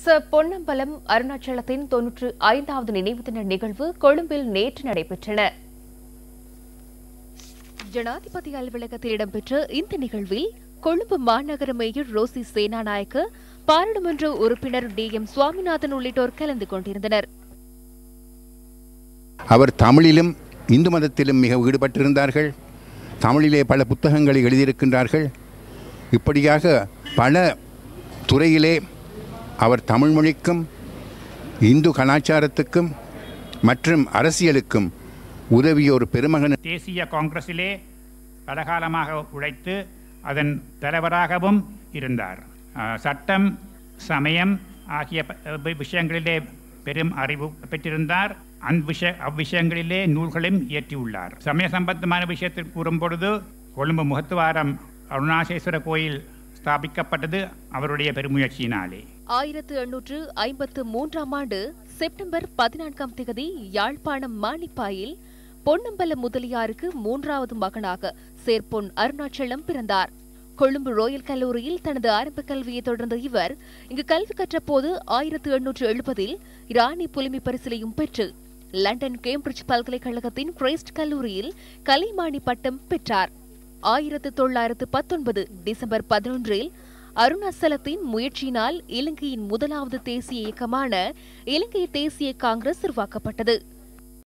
ச பொன்னம்பலம் அருணாச்சலத்தின் தொன்னூற்று ஐந்தாவது நினைவு தின நிகழ்வு கொழும்பில் நேற்று நடைபெற்றன ஜனாதிபதி அலுவலகத்தில் இடம்பெற்ற இந்த நிகழ்வில் கொழும்பு மாநகர மேயர் ரோசி சேனாநாயக்க பாராளுமன்ற உறுப்பினர் டி எம் சுவாமிநாதன் உள்ளிட்டோர் கலந்து கொண்டிருந்தனர் அவர் தமிழிலும் இந்து மதத்திலும் மிக ஈடுபட்டிருந்தார்கள் தமிழிலே பல புத்தகங்களை எழுதியிருக்கின்றார்கள் இப்படியாக பல துறையிலே அவர் தமிழ் மொழிக்கும் இந்து கலாச்சாரத்துக்கும் மற்றும் அரசியலுக்கும் உதவிய ஒரு பெருமகன் தேசிய காங்கிரஸிலே பலகாலமாக உழைத்து அதன் தலைவராகவும் இருந்தார் அஹ், சட்டம் சமயம் ஆகிய ப- வி- விஷயங்களிலே பெரும் அறிவு பெற்றிருந்தார் அந்த விஷய அவ்விஷயங்களிலே நூல்களும் இயற்றியுள்ளார் சமய சம்பந்தமான விஷயத்தில் கூறும்பொழுது கொழும்பு முகத்துவாரம் அருணாசேஸ்வர கோயில் ஸ்தாபிக்கப்பட்டது அவருடைய பெருமுயற்சியினாலே ஆயிரத்து எண்ணூற்று ஐம்பத்து மூன்றாம் ஆண்டு செப்டம்பர் பதினான்காம் தேதி யாழ்ப்பாணம் மானிப்பாயில் பொன்னம்பல முதலியாருக்கு மூன்றாவது மகனாக சேர்ப்பொன் அருணாச்சலம் பிறந்தார் கொழும்பு ரோயல் கல்லூரியில் தனது ஆரம்ப கல்வியை தொடர்ந்த இவர் இங்கு கல்வி கற்றபோது ஆயிரத்து எண்ணூற்று எழுபதில் இராணி புலிமி பரிசிலையும் பெற்று லண்டன் கேம்பிரிட்ஜ் பல்கலைக்கழகத்தின் கிரைஸ்ட் கல்லூரியில் கலைமானி பட்டம் பெற்றார் ஆயிரத்து தொள்ளாயிரத்து பத்தொன்பது டிசம்பர் பதினொன்றில் அருணாசலத்தின் முயற்சியினால் இலங்கையின் முதலாவது தேசிய இயக்கமான இலங்கை தேசிய காங்கிரஸ் உருவாக்கப்பட்டது